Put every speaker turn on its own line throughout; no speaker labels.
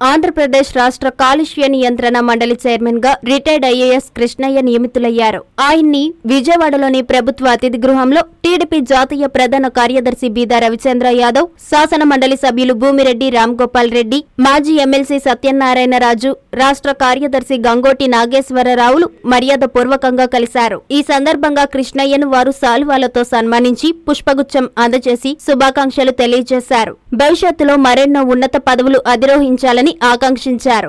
ఆంధ్రప్రదేశ్ రాష్ట్ర కాలుష్య నియంత్రణ మండలి చైర్మన్ గా రిటైర్డ్ ఐఏఎస్ కృష్ణయ్య నియమితులయ్యారు ఆయన్ని విజయవాడలోని ప్రభుత్వ అతిథి గృహంలో టీడీపీ జాతీయ ప్రధాన కార్యదర్శి బీదా రవిచంద్ర యాదవ్ శాసన మండలి సభ్యులు భూమిరెడ్డి రామ్గోపాల్ రెడ్డి మాజీ ఎమ్మెల్సీ సత్యనారాయణరాజు రాష్ట్ర కార్యదర్శి గంగోటి నాగేశ్వరరావులు మర్యాద పూర్వకంగా కలిశారు ఈ సందర్భంగా కృష్ణయ్యను వారు సాల్వాలతో సన్మానించి పుష్పగుచ్చం అందజేసి శుభాకాంక్షలు తెలియజేశారు భవిష్యత్తులో మరెన్నో ఉన్నత పదవులు అధిరోహించాలని ఆకాంక్షించారు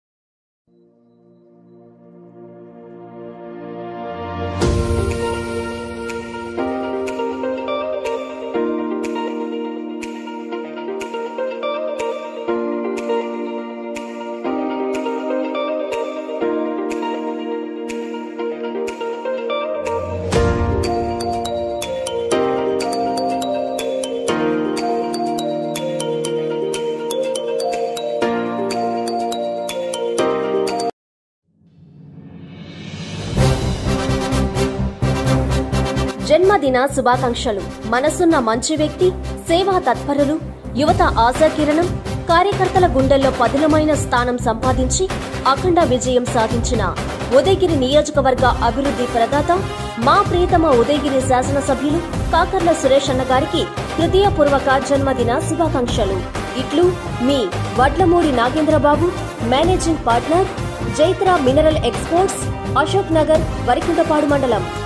జన్మదిన శుభాకాంక్షలు మనసున్న మంచి వ్యక్తి సేవా తత్పరులు యువత ఆశాకిరణం కార్యకర్తల గుండెల్లో పదిలమైన స్థానం సంపాదించి అఖండ విజయం సాధించిన ఉదయగిరి నియోజకవర్గ అభివృద్ధి ప్రదాత మా ప్రియతమ ఉదయగిరి శాసనసభ్యులు కాకర్ల సురేష్ అన్న గారికి హృదయపూర్వక జన్మదిన శుభాకాంక్షలు ఇట్లు మీ Vadlamudi Nagendrababu managing partner Jaitra mineral exports Ashok Nagar Varikuntapadu మండలం